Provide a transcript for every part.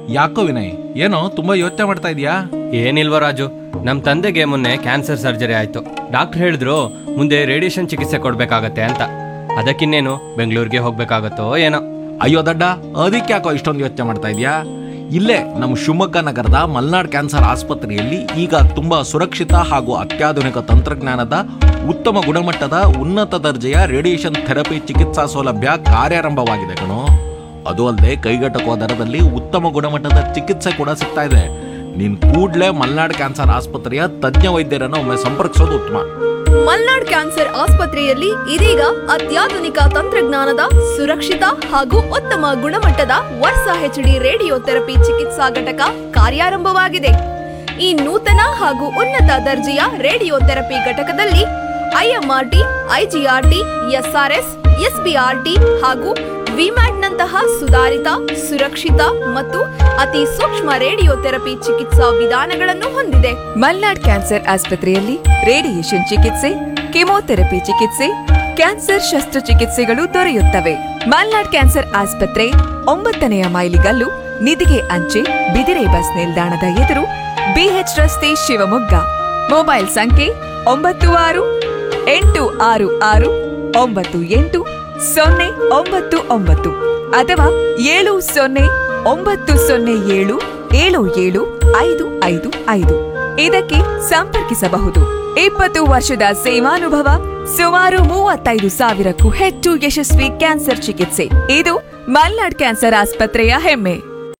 ಯಾಕೋ ವಿನಯ್ ಏನೋ ತುಂಬಾ ಯೋಚನೆ ಮಾಡ್ತಾ ಇದೀಯಾ ಏನಿಲ್ವ ರಾಜು ನಮ್ಮ ತಂದೆಗೆ ಮೊನ್ನೆ ಕ್ಯಾನ್ಸರ್ ಸರ್ಜರಿ ಆಯ್ತು ಡಾಕ್ಟರ್ ಹೇಳಿದ್ರು ಮುಂದೆ ರೇಡಿಯೇಷನ್ ಚಿಕಿತ್ಸೆ ಕೊಡ್ಬೇಕಾಗತ್ತೆ ಅಂತ ಅದಕ್ಕಿನ್ನೇನು ಬೆಂಗಳೂರಿಗೆ ಹೋಗ್ಬೇಕಾಗತ್ತೋ ಏನೋ ಅಯ್ಯೋ ದಡ್ಡ ಅದಕ್ಕೆ ಯಾಕೋ ಇಷ್ಟೊಂದು ಯೋಚನೆ ಮಾಡ್ತಾ ಇದೀಯಾ ಇಲ್ಲೇ ನಮ್ಮ ಶಿವಮೊಗ್ಗ ನಗರದ ಮಲ್ನಾಡ್ ಕ್ಯಾನ್ಸರ್ ಆಸ್ಪತ್ರೆಯಲ್ಲಿ ಈಗ ತುಂಬಾ ಸುರಕ್ಷಿತ ಹಾಗೂ ಅತ್ಯಾಧುನಿಕ ತಂತ್ರಜ್ಞಾನದ ಉತ್ತಮ ಗುಣಮಟ್ಟದ ಉನ್ನತ ದರ್ಜೆಯ ರೇಡಿಯೇಷನ್ ಥೆರಪಿ ಚಿಕಿತ್ಸಾ ಸೌಲಭ್ಯ ಕಾರ್ಯಾರಂಭವಾಗಿದೆ ಕಣೋ ಅದು ಅಲ್ಲದೆ ಕೈಗೆಟಕುವ ದರದಲ್ಲಿ ಉತ್ತಮ ಗುಣಮಟ್ಟದ ಚಿಕಿತ್ಸೆ ಕೂಡ ಸಿಗ್ತಾ ಇದೆ ನೀನ್ ಕೂಡ್ಲೇ ಮಲ್ನಾಡ್ ಕ್ಯಾನ್ಸರ್ ಆಸ್ಪತ್ರೆಯ ತಜ್ಞ ವೈದ್ಯರನ್ನು ಒಮ್ಮೆ ಸಂಪರ್ಕಿಸೋದು ಉತ್ತಮ ಮಲ್ನಾಡ್ ಕ್ಯಾನ್ಸರ್ ಆಸ್ಪತ್ರೆಯಲ್ಲಿ ಇದೀಗ ಅತ್ಯಾಧುನಿಕ ತಂತ್ರಜ್ಞಾನದ ಸುರಕ್ಷಿತ ಹಾಗೂ ಉತ್ತಮ ಗುಣಮಟ್ಟದ ವರ್ಸ ಹೆಚ್ಡಿ ರೇಡಿಯೋ ಥೆರಪಿ ಚಿಕಿತ್ಸಾ ಘಟಕ ಕಾರ್ಯಾರಂಭವಾಗಿದೆ ಈ ನೂತನ ಹಾಗೂ ಉನ್ನತ ದರ್ಜೆಯ ರೇಡಿಯೋ ಥೆರಪಿ ಘಟಕದಲ್ಲಿ ಐಎಂಆರ್ಟಿ ಐಜಿಆರ್ಟಿ ಎಸ್ಆರ್ಎಸ್ ಎಸ್ಬಿಆರ್ಟಿ ಹಾಗೂ ವಿಮ್ಯಾಟ್ನಂತಹ ಸುಧಾರಿತ ಸುರಕ್ಷಿತ ಮತ್ತು ಅತಿ ಸೂಕ್ಷ್ಮ ರೇಡಿಯೋ ಥೆರಪಿ ಚಿಕಿತ್ಸಾ ವಿಧಾನಗಳನ್ನು ಹೊಂದಿದೆ ಮಲ್ನಾಡ್ ಕ್ಯಾನ್ಸರ್ ಆಸ್ಪತ್ರೆಯಲ್ಲಿ ರೇಡಿಯೇಷನ್ ಚಿಕಿತ್ಸೆ ಕೆಮೊಥೆರಪಿ ಚಿಕಿತ್ಸೆ ಕ್ಯಾನ್ಸರ್ ಶಸ್ತ್ರಚಿಕಿತ್ಸೆಗಳು ದೊರೆಯುತ್ತವೆ ಮಲ್ನಾಡ್ ಕ್ಯಾನ್ಸರ್ ಆಸ್ಪತ್ರೆ ಒಂಬತ್ತನೆಯ ಮೈಲಿಗಲ್ಲು ನಿಧಿಗೆ ಅಂಚೆ ಬಿದಿರೆ ಬಸ್ ನಿಲ್ದಾಣದ ಎದುರು ಬಿಎಚ್ ರಸ್ತೆ ಶಿವಮೊಗ್ಗ ಮೊಬೈಲ್ ಸಂಖ್ಯೆ ಒಂಬತ್ತು ಆರು ಎಂಟು ಆರು ಆರು ಒಂಬತ್ತು ಎಂಟು ಸೊನ್ನೆ ಒಂಬತ್ತು ಒಂಬತ್ತು ಅಥವಾ ಏಳು ಸೊನ್ನೆ ಒಂಬತ್ತು ಸೊನ್ನೆ ಏಳು ಏಳು ಏಳು ಐದು ಐದು ಐದು ಇದಕ್ಕೆ ಸಂಪರ್ಕಿಸಬಹುದು ಇಪ್ಪತ್ತು ವರ್ಷದ ಸೇವಾನುಭವ ಸುಮಾರು ಮೂವತ್ತೈದು ಸಾವಿರಕ್ಕೂ ಹೆಚ್ಚು ಯಶಸ್ವಿ ಕ್ಯಾನ್ಸರ್ ಚಿಕಿತ್ಸೆ ಇದು ಮಲ್ನಾಡ್ ಕ್ಯಾನ್ಸರ್ ಆಸ್ಪತ್ರೆಯ ಹೆಮ್ಮೆ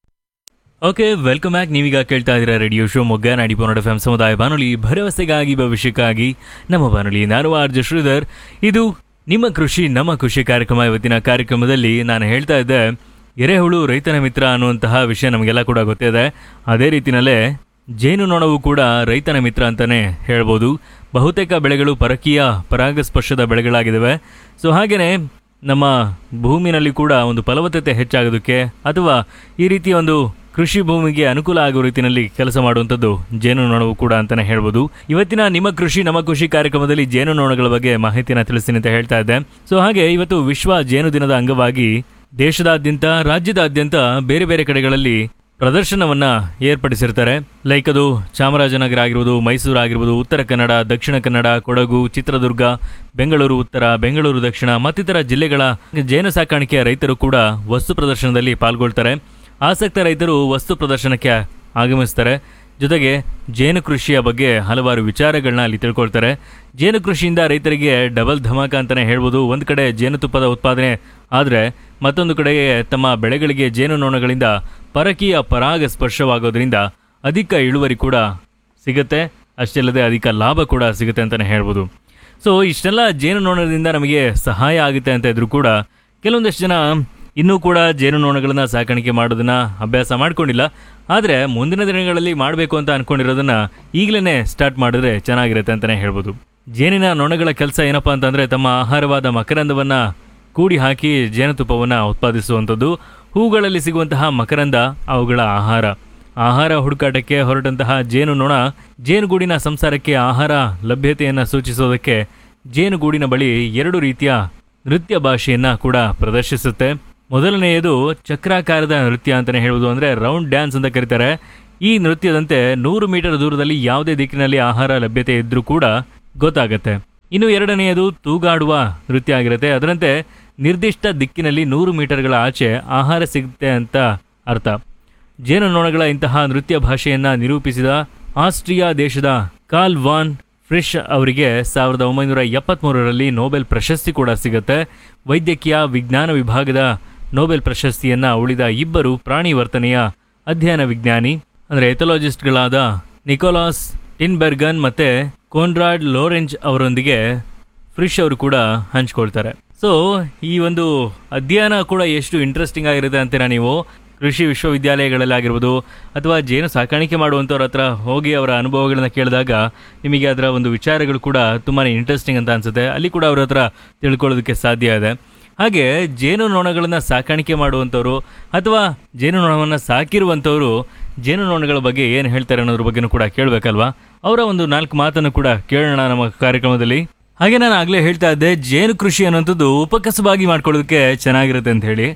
ಓಕೆ ವೆಲ್ಕಮ್ ಬ್ಯಾಕ್ ನೀವೀಗ ಕೇಳ್ತಾ ಇದ್ದೀರಾ ರೇಡಿಯೋ ಶೋ ಮೊಗ್ಗ ನಾಡಿ ಪನ್ನಡ ಎಫ್ ಸಮುದಾಯ ಬಾನುಲಿ ಭರವಸೆಗಾಗಿ ಭವಿಷ್ಯಕ್ಕಾಗಿ ನಮ್ಮ ಬಾನುಲಿ ನಾನು ಆರ್ ಜೆ ಶ್ರೀಧರ್ ಇದು ನಿಮ್ಮ ಕೃಷಿ ನಮ್ಮ ಕೃಷಿ ಕಾರ್ಯಕ್ರಮ ಇವತ್ತಿನ ಕಾರ್ಯಕ್ರಮದಲ್ಲಿ ನಾನು ಹೇಳ್ತಾ ಇದ್ದೆ ಎರೆಹುಳು ರೈತನ ಮಿತ್ರ ಅನ್ನುವಂತಹ ವಿಷಯ ನಮಗೆಲ್ಲ ಕೂಡ ಗೊತ್ತಿದೆ ಅದೇ ರೀತಿನಲ್ಲೇ ಜೇನುನೊಣವು ಕೂಡ ರೈತನ ಮಿತ್ರ ಅಂತಾನೆ ಹೇಳ್ಬೋದು ಬಹುತೇಕ ಬೆಳೆಗಳು ಪರಕೀಯ ಪರಾಗಸ್ಪರ್ಶದ ಬೆಳೆಗಳಾಗಿದ್ದಾವೆ ಸೊ ಹಾಗೆಯೇ ನಮ್ಮ ಭೂಮಿನಲ್ಲಿ ಕೂಡ ಒಂದು ಫಲವತ್ತತೆ ಹೆಚ್ಚಾಗೋದಕ್ಕೆ ಅಥವಾ ಈ ರೀತಿಯ ಒಂದು ಕೃಷಿ ಭೂಮಿಗೆ ಅನುಕೂಲ ಆಗುವ ರೀತಿಯಲ್ಲಿ ಕೆಲಸ ಮಾಡುವಂಥದ್ದು ಜೇನುನೊಣವು ಕೂಡ ಅಂತಾನೆ ಹೇಳ್ಬೋದು ಇವತ್ತಿನ ನಿಮ್ಮ ಕೃಷಿ ನಮ್ಮ ಕೃಷಿ ಕಾರ್ಯಕ್ರಮದಲ್ಲಿ ಜೇನುನೊಣಗಳ ಬಗ್ಗೆ ಮಾಹಿತಿನ ತಿಳಿಸ್ತೀನಿ ಅಂತ ಹೇಳ್ತಾ ಇದ್ದೆ ಸೊ ಹಾಗೆ ಇವತ್ತು ವಿಶ್ವ ಜೇನು ದಿನದ ಅಂಗವಾಗಿ ದೇಶದಾದ್ಯಂತ ರಾಜ್ಯದಾದ್ಯಂತ ಬೇರೆ ಬೇರೆ ಕಡೆಗಳಲ್ಲಿ ಪ್ರದರ್ಶನವನ್ನ ಏರ್ಪಡಿಸಿರ್ತಾರೆ ಲೈಕ್ ಅದು ಚಾಮರಾಜನಗರ ಆಗಿರ್ಬೋದು ಮೈಸೂರು ಆಗಿರ್ಬೋದು ಉತ್ತರ ಕನ್ನಡ ದಕ್ಷಿಣ ಕನ್ನಡ ಕೊಡಗು ಚಿತ್ರದುರ್ಗ ಬೆಂಗಳೂರು ಉತ್ತರ ಬೆಂಗಳೂರು ದಕ್ಷಿಣ ಮತ್ತಿತರ ಜಿಲ್ಲೆಗಳ ಜೇನು ಸಾಕಾಣಿಕೆಯ ರೈತರು ಕೂಡ ವಸ್ತು ಪ್ರದರ್ಶನದಲ್ಲಿ ಪಾಲ್ಗೊಳ್ತಾರೆ ಆಸಕ್ತ ರೈತರು ವಸ್ತು ಪ್ರದರ್ಶನಕ್ಕೆ ಆಗಮಿಸ್ತಾರೆ ಜೊತೆಗೆ ಜೇನು ಕೃಷಿಯ ಬಗ್ಗೆ ಹಲವಾರು ವಿಚಾರಗಳನ್ನ ಅಲ್ಲಿ ತಿಳ್ಕೊಳ್ತಾರೆ ಜೇನು ಕೃಷಿಯಿಂದ ರೈತರಿಗೆ ಡಬಲ್ ಧಮಾಕ ಅಂತಲೇ ಹೇಳ್ಬೋದು ಒಂದು ಕಡೆ ಜೇನುತುಪ್ಪದ ಉತ್ಪಾದನೆ ಆದರೆ ಮತ್ತೊಂದು ಕಡೆಗೆ ತಮ್ಮ ಬೆಳೆಗಳಿಗೆ ಜೇನುನೊಣಗಳಿಂದ ಪರಕೀಯ ಪರಾಗ ಸ್ಪರ್ಶವಾಗೋದ್ರಿಂದ ಅಧಿಕ ಇಳುವರಿ ಕೂಡ ಸಿಗುತ್ತೆ ಅಷ್ಟೇ ಅಲ್ಲದೆ ಅಧಿಕ ಲಾಭ ಕೂಡ ಸಿಗುತ್ತೆ ಅಂತಲೇ ಹೇಳ್ಬೋದು ಸೊ ಇಷ್ಟೆಲ್ಲ ಜೇನುನೊಣದಿಂದ ನಮಗೆ ಸಹಾಯ ಆಗುತ್ತೆ ಅಂತ ಇದ್ರೂ ಕೂಡ ಕೆಲವೊಂದಷ್ಟು ಜನ ಇನ್ನೂ ಕೂಡ ಜೇನುನೊಣಗಳನ್ನ ಸಾಕಾಣಿಕೆ ಮಾಡೋದನ್ನ ಅಭ್ಯಾಸ ಮಾಡ್ಕೊಂಡಿಲ್ಲ ಆದರೆ ಮುಂದಿನ ದಿನಗಳಲ್ಲಿ ಮಾಡಬೇಕು ಅಂತ ಅನ್ಕೊಂಡಿರೋದನ್ನ ಈಗಲೇ ಸ್ಟಾರ್ಟ್ ಮಾಡಿದ್ರೆ ಚೆನ್ನಾಗಿರುತ್ತೆ ಅಂತಲೇ ಹೇಳ್ಬೋದು ಜೇನಿನ ನೊಣಗಳ ಕೆಲಸ ಏನಪ್ಪಾ ಅಂತಂದ್ರೆ ತಮ್ಮ ಆಹಾರವಾದ ಮಕರಂದವನ್ನ ಕೂಡಿ ಹಾಕಿ ಜೇನುತುಪ್ಪವನ್ನು ಉತ್ಪಾದಿಸುವಂಥದ್ದು ಹೂಗಳಲ್ಲಿ ಸಿಗುವಂತಹ ಮಕರಂದ ಅವುಗಳ ಆಹಾರ ಆಹಾರ ಹುಡುಕಾಟಕ್ಕೆ ಹೊರಟಂತಹ ಜೇನುನೊಣ ಜೇನುಗೂಡಿನ ಸಂಸಾರಕ್ಕೆ ಆಹಾರ ಲಭ್ಯತೆಯನ್ನು ಸೂಚಿಸೋದಕ್ಕೆ ಜೇನುಗೂಡಿನ ಬಳಿ ಎರಡು ರೀತಿಯ ನೃತ್ಯ ಭಾಷೆಯನ್ನ ಕೂಡ ಪ್ರದರ್ಶಿಸುತ್ತೆ ಮೊದಲನೆಯದು ಚಕ್ರಾಕಾರದ ನೃತ್ಯ ಅಂತಲೇ ಹೇಳುವುದು ಅಂದರೆ ರೌಂಡ್ ಡ್ಯಾನ್ಸ್ ಅಂತ ಕರೀತಾರೆ ಈ ನೃತ್ಯದಂತೆ ನೂರು ಮೀಟರ್ ದೂರದಲ್ಲಿ ಯಾವುದೇ ದಿಕ್ಕಿನಲ್ಲಿ ಆಹಾರ ಲಭ್ಯತೆ ಇದ್ರೂ ಕೂಡ ಗೊತ್ತಾಗತ್ತೆ ಇನ್ನು ಎರಡನೆಯದು ತೂಗಾಡುವ ನೃತ್ಯ ಆಗಿರುತ್ತೆ ಅದರಂತೆ ನಿರ್ದಿಷ್ಟ ದಿಕ್ಕಿನಲ್ಲಿ ನೂರು ಮೀಟರ್ಗಳ ಆಚೆ ಆಹಾರ ಸಿಗುತ್ತೆ ಅಂತ ಅರ್ಥ ಜೇನುನೊಣಗಳ ಇಂತಹ ನೃತ್ಯ ಭಾಷೆಯನ್ನ ನಿರೂಪಿಸಿದ ಆಸ್ಟ್ರಿಯಾ ದೇಶದ ಕಾಲ್ ವಾನ್ ಫ್ರಿಶ್ ಅವರಿಗೆ ಸಾವಿರದ ಒಂಬೈನೂರ ಎಪ್ಪತ್ತ್ಮೂರರಲ್ಲಿ ನೊಬೆಲ್ ಪ್ರಶಸ್ತಿ ಕೂಡ ಸಿಗುತ್ತೆ ವೈದ್ಯಕೀಯ ವಿಜ್ಞಾನ ವಿಭಾಗದ ನೊಬೆಲ್ ಪ್ರಶಸ್ತಿಯನ್ನ ಉಳಿದ ಇಬ್ಬರು ಪ್ರಾಣಿ ವರ್ತನೆಯ ಅಧ್ಯಯನ ವಿಜ್ಞಾನಿ ಅಂದರೆ ಎಥೊಲಾಜಿಸ್ಟ್ಗಳಾದ ನಿಕೋಲಾಸ್ ಟಿನ್ಬೆರ್ಗನ್ ಮತ್ತೆ ಕೋನ್ರಾಡ್ ಲೋರೆಂಜ್ ಅವರೊಂದಿಗೆ ಫ್ರಿಶ್ ಅವರು ಕೂಡ ಹಂಚ್ಕೊಳ್ತಾರೆ ಸೊ ಈ ಒಂದು ಅಧ್ಯಯನ ಕೂಡ ಎಷ್ಟು ಇಂಟ್ರೆಸ್ಟಿಂಗ್ ಆಗಿರುತ್ತೆ ಅಂತೀರಾ ನೀವು ಕೃಷಿ ವಿಶ್ವವಿದ್ಯಾಲಯಗಳಲ್ಲಾಗಿರ್ಬೋದು ಅಥವಾ ಜೇನು ಸಾಕಾಣಿಕೆ ಮಾಡುವಂಥವ್ರ ಹತ್ರ ಹೋಗಿ ಅವರ ಅನುಭವಗಳನ್ನ ಕೇಳಿದಾಗ ನಿಮಗೆ ಅದರ ಒಂದು ವಿಚಾರಗಳು ಕೂಡ ತುಂಬಾ ಇಂಟ್ರೆಸ್ಟಿಂಗ್ ಅಂತ ಅನ್ಸುತ್ತೆ ಅಲ್ಲಿ ಕೂಡ ಅವ್ರ ಹತ್ರ ತಿಳ್ಕೊಳ್ಳೋದಕ್ಕೆ ಸಾಧ್ಯ ಇದೆ ಹಾಗೆ ಜೇನುನೊಣಗಳನ್ನು ಸಾಕಾಣಿಕೆ ಮಾಡುವಂಥವ್ರು ಅಥವಾ ಜೇನುನೊಣವನ್ನು ಸಾಕಿರುವಂಥವ್ರು ಜೇನುನೊಣಗಳ ಬಗ್ಗೆ ಏನು ಹೇಳ್ತಾರೆ ಅನ್ನೋದ್ರ ಬಗ್ಗೆನೂ ಕೂಡ ಕೇಳಬೇಕಲ್ವಾ ಅವರ ಒಂದು ನಾಲ್ಕು ಮಾತನ್ನು ಕೂಡ ಕೇಳೋಣ ನಮ್ಮ ಕಾರ್ಯಕ್ರಮದಲ್ಲಿ ಹಾಗೆ ನಾನು ಆಗಲೇ ಹೇಳ್ತಾ ಇದ್ದೆ ಜೇನು ಕೃಷಿ ಅನ್ನೋಂಥದ್ದು ಉಪಕಸಬಾಗಿ ಮಾಡ್ಕೊಳ್ಳೋದಕ್ಕೆ ಚೆನ್ನಾಗಿರುತ್ತೆ ಅಂತ ಹೇಳಿ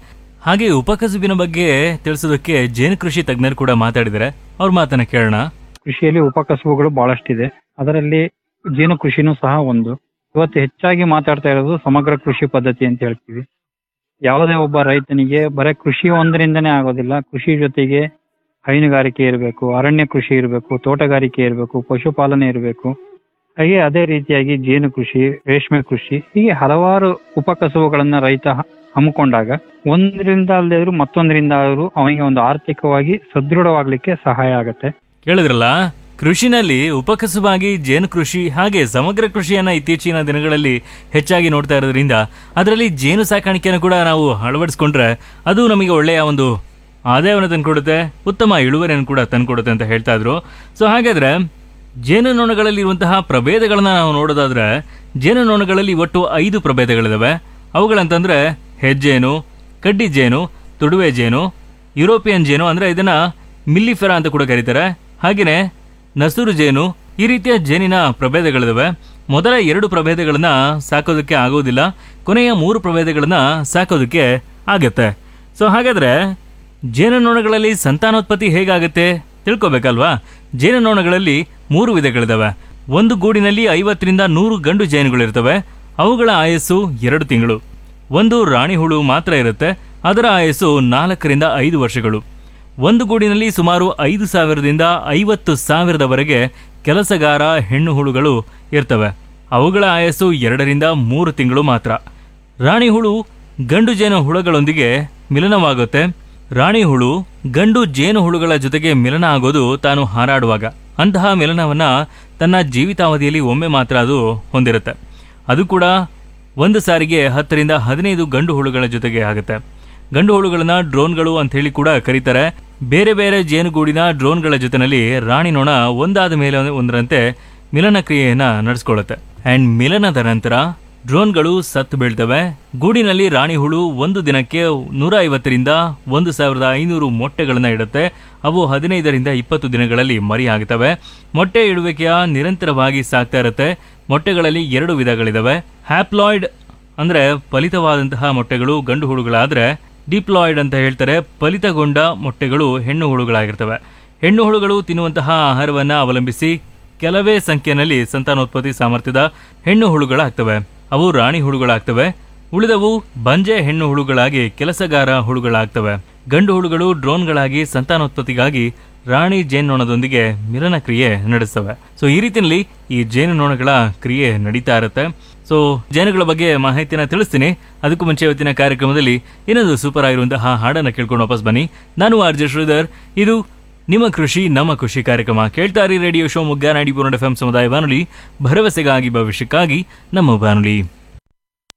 ಹಾಗೆ ಉಪಕಸುಬಿನ ಬಗ್ಗೆ ತಿಳಿಸೋದಕ್ಕೆ ಜೇನು ಕೃಷಿ ತಜ್ಞರು ಕೂಡ ಮಾತಾಡಿದ್ದಾರೆ ಅವ್ರ ಮಾತನ್ನ ಕೇಳೋಣ ಕೃಷಿಯಲ್ಲಿ ಉಪಕಸಬುಗಳು ಬಹಳಷ್ಟಿದೆ ಅದರಲ್ಲಿ ಜೇನು ಕೃಷಿನೂ ಸಹ ಒಂದು ಇವತ್ತು ಹೆಚ್ಚಾಗಿ ಮಾತಾಡ್ತಾ ಇರೋದು ಸಮಗ್ರ ಕೃಷಿ ಪದ್ಧತಿ ಅಂತ ಹೇಳ್ತೀವಿ ಯಾವುದೇ ಒಬ್ಬ ರೈತನಿಗೆ ಬರೀ ಕೃಷಿ ಒಂದರಿಂದನೇ ಆಗೋದಿಲ್ಲ ಕೃಷಿ ಜೊತೆಗೆ ಹೈನುಗಾರಿಕೆ ಇರಬೇಕು ಅರಣ್ಯ ಕೃಷಿ ಇರಬೇಕು ತೋಟಗಾರಿಕೆ ಇರಬೇಕು ಪಶುಪಾಲನೆ ಇರಬೇಕು ಹಾಗೆ ಅದೇ ರೀತಿಯಾಗಿ ಜೇನು ಕೃಷಿ ರೇಷ್ಮೆ ಕೃಷಿ ಹೀಗೆ ಹಲವಾರು ಉಪಕಸಬುಗಳನ್ನ ರೈತ ಹ- ಹಮ್ಮಿಕೊಂಡಾಗ ಒಂದರಿಂದ ಅಲ್ಲದೆ ಇದ್ರು ಮತ್ತೊಂದರಿಂದ ಆದರೂ ಅವನಿಗೆ ಒಂದು ಆರ್ಥಿಕವಾಗಿ ಸದೃಢವಾಗ್ಲಿಕ್ಕೆ ಸಹಾಯ ಆಗುತ್ತೆ ಕೇಳಿದ್ರಲ್ಲ ಕೃಷಿನಲ್ಲಿ ಉಪಕಸುಬಾಗಿ ಜೇನು ಕೃಷಿ ಹಾಗೆ ಸಮಗ್ರ ಕೃಷಿಯನ್ನ ಇತ್ತೀಚಿನ ದಿನಗಳಲ್ಲಿ ಹೆಚ್ಚಾಗಿ ನೋಡ್ತಾ ಇರೋದ್ರಿಂದ ಅದರಲ್ಲಿ ಜೇನು ಸಾಕಾಣಿಕೆಯನ್ನು ಕೂಡ ನಾವು ಅಳವಡಿಸ್ಕೊಂಡ್ರೆ ಅದು ನಮಗೆ ಒಳ್ಳೆಯ ಒಂದು ಆದಾಯವನ್ನು ತಂದ್ಕೊಡುತ್ತೆ ಉತ್ತಮ ಇಳುವರಿಯನ್ನು ಕೂಡ ತಂದ್ಕೊಡುತ್ತೆ ಅಂತ ಹೇಳ್ತಾ ಇದ್ರು ಸೊ ಹಾಗಾದ್ರೆ ಜೇನುನೊಣಗಳಲ್ಲಿರುವಂತಹ ಪ್ರಭೇದಗಳನ್ನ ನಾವು ನೋಡೋದಾದ್ರೆ ಜೇನುನೊಣಗಳಲ್ಲಿ ಒಟ್ಟು ಐದು ಪ್ರಭೇದಗಳಿದಾವೆ ಅವುಗಳಂತಂದ್ರೆ ಹೆಜ್ಜೇನು ಕಡ್ಡಿ ಜೇನು ತುಡುವೆ ಜೇನು ಯುರೋಪಿಯನ್ ಜೇನು ಅಂದ್ರೆ ಇದನ್ನ ಮಿಲ್ಲಿಫೆರಾ ಅಂತ ಕೂಡ ಕರೀತಾರೆ ಹಾಗೆಯೇ ನಸೂರು ಜೇನು ಈ ರೀತಿಯ ಜೇನಿನ ಪ್ರಭೇದಗಳಿದಾವೆ ಮೊದಲ ಎರಡು ಪ್ರಭೇದಗಳನ್ನ ಸಾಕೋದಕ್ಕೆ ಆಗೋದಿಲ್ಲ ಕೊನೆಯ ಮೂರು ಪ್ರಭೇದಗಳನ್ನ ಸಾಕೋದಕ್ಕೆ ಆಗತ್ತೆ ಸೊ ಹಾಗಾದ್ರೆ ಜೇನುನೊಣಗಳಲ್ಲಿ ಸಂತಾನೋತ್ಪತ್ತಿ ಹೇಗಾಗುತ್ತೆ ತಿಳ್ಕೊಬೇಕಲ್ವಾ ಜೇನುನೊಣಗಳಲ್ಲಿ ಮೂರು ವಿಧಗಳಿದಾವೆ ಒಂದು ಗೂಡಿನಲ್ಲಿ ಐವತ್ತರಿಂದ ನೂರು ಗಂಡು ಜೇನುಗಳಿರ್ತವೆ ಅವುಗಳ ಆಯಸ್ಸು ಎರಡು ತಿಂಗಳು ಒಂದು ರಾಣಿ ಹುಳು ಮಾತ್ರ ಇರುತ್ತೆ ಅದರ ಆಯಸ್ಸು ನಾಲ್ಕರಿಂದ ಐದು ವರ್ಷಗಳು ಒಂದು ಗೂಡಿನಲ್ಲಿ ಸುಮಾರು ಐದು ಸಾವಿರದಿಂದ ಐವತ್ತು ಸಾವಿರದವರೆಗೆ ಕೆಲಸಗಾರ ಹೆಣ್ಣು ಹುಳುಗಳು ಇರ್ತವೆ ಅವುಗಳ ಆಯಸ್ಸು ಎರಡರಿಂದ ಮೂರು ತಿಂಗಳು ಮಾತ್ರ ರಾಣಿ ಹುಳು ಗಂಡು ಜೇನು ಹುಳುಗಳೊಂದಿಗೆ ಮಿಲನವಾಗುತ್ತೆ ರಾಣಿ ಹುಳು ಗಂಡು ಜೇನು ಹುಳುಗಳ ಜೊತೆಗೆ ಮಿಲನ ಆಗೋದು ತಾನು ಹಾರಾಡುವಾಗ ಅಂತಹ ಮಿಲನವನ್ನ ತನ್ನ ಜೀವಿತಾವಧಿಯಲ್ಲಿ ಒಮ್ಮೆ ಮಾತ್ರ ಅದು ಹೊಂದಿರುತ್ತೆ ಅದು ಕೂಡ ಒಂದು ಸಾರಿಗೆ ಹತ್ತರಿಂದ ಹದಿನೈದು ಗಂಡು ಹುಳುಗಳ ಜೊತೆಗೆ ಆಗುತ್ತೆ ಗಂಡು ಹುಳುಗಳನ್ನ ಡ್ರೋನ್ಗಳು ಅಂತ ಹೇಳಿ ಕೂಡ ಕರೀತಾರೆ ಬೇರೆ ಬೇರೆ ಜೇನುಗೂಡಿನ ಡ್ರೋನ್ಗಳ ಜೊತೆನಲ್ಲಿ ರಾಣಿ ನೊಣ ಒಂದಾದ ಮೇಲೆ ಒಂದರಂತೆ ಮಿಲನ ಕ್ರಿಯೆಯನ್ನ ನಡೆಸ್ಕೊಳ್ಳುತ್ತೆ ಅಂಡ್ ಮಿಲನದ ನಂತರ ಡ್ರೋನ್ಗಳು ಸತ್ತು ಬೀಳ್ತವೆ ಗೂಡಿನಲ್ಲಿ ರಾಣಿ ಹುಳು ಒಂದು ದಿನಕ್ಕೆ ನೂರ ಐವತ್ತರಿಂದ ಒಂದು ಸಾವಿರದ ಐನೂರು ಮೊಟ್ಟೆಗಳನ್ನ ಇಡುತ್ತೆ ಅವು ಹದಿನೈದರಿಂದ ಇಪ್ಪತ್ತು ದಿನಗಳಲ್ಲಿ ಮರಿ ಆಗ್ತವೆ ಮೊಟ್ಟೆ ಇಡುವಿಕೆಯ ನಿರಂತರವಾಗಿ ಸಾಗ್ತಾ ಇರುತ್ತೆ ಮೊಟ್ಟೆಗಳಲ್ಲಿ ಎರಡು ವಿಧಗಳಿದಾವೆ ಹ್ಯಾಪ್ಲಾಯ್ಡ್ ಅಂದ್ರೆ ಫಲಿತವಾದಂತಹ ಮೊಟ್ಟೆಗಳು ಗಂಡು ಹುಳುಗಳಾದ್ರೆ ಡಿಪ್ಲಾಯ್ಡ್ ಅಂತ ಹೇಳ್ತಾರೆ ಫಲಿತಗೊಂಡ ಮೊಟ್ಟೆಗಳು ಹೆಣ್ಣು ಹುಳುಗಳಾಗಿರ್ತವೆ ಹೆಣ್ಣು ಹುಳುಗಳು ತಿನ್ನುವಂತಹ ಆಹಾರವನ್ನ ಅವಲಂಬಿಸಿ ಕೆಲವೇ ಸಂಖ್ಯೆಯಲ್ಲಿ ಸಂತಾನೋತ್ಪತ್ತಿ ಸಾಮರ್ಥ್ಯದ ಹೆಣ್ಣು ಹುಳುಗಳಾಗ್ತವೆ ಅವು ರಾಣಿ ಹುಳುಗಳಾಗ್ತವೆ ಉಳಿದವು ಬಂಜೆ ಹೆಣ್ಣು ಹುಳುಗಳಾಗಿ ಕೆಲಸಗಾರ ಹುಳುಗಳಾಗ್ತವೆ ಗಂಡು ಹುಳುಗಳು ಡ್ರೋನ್ಗಳಾಗಿ ಸಂತಾನೋತ್ಪತ್ತಿಗಾಗಿ ರಾಣಿ ಜೇನುನೊಣದೊಂದಿಗೆ ಮಿಲನ ಕ್ರಿಯೆ ನಡೆಸ್ತವೆ ಸೊ ಈ ರೀತಿಯಲ್ಲಿ ಈ ಜೇನುನೊಣಗಳ ಕ್ರಿಯೆ ನಡೀತಾ ಇರುತ್ತೆ ಸೊ ಜೇನುಗಳ ಬಗ್ಗೆ ಮಾಹಿತಿನ ತಿಳಿಸ್ತೀನಿ ಅದಕ್ಕೂ ಮುಂಚೆ ಇವತ್ತಿನ ಕಾರ್ಯಕ್ರಮದಲ್ಲಿ ಇನ್ನೊಂದು ಸೂಪರ್ ಆಗಿರುವಂತಹ ಹಾಡನ್ನ ಕೇಳ್ಕೊಂಡು ವಾಪಸ್ ಬನ್ನಿ ನಾನು ಆರ್ ಜೆ ಶ್ರೀಧರ್ ಇದು ನಿಮ್ಮ ಕೃಷಿ ನಮ್ಮ ಕೃಷಿ ಕಾರ್ಯಕ್ರಮ ಕೇಳ್ತಾರಿ ರೇಡಿಯೋ ಶೋ ಮುಗ್ಗ ನಾಡಿ ಎಫ್ ಎಂ ಸಮುದಾಯ ಬಾನುಲಿ ಭರವಸೆಗಾಗಿ ಭವಿಷ್ಯಕ್ಕಾಗಿ ನಮ್ಮ ಬಾನುಲಿ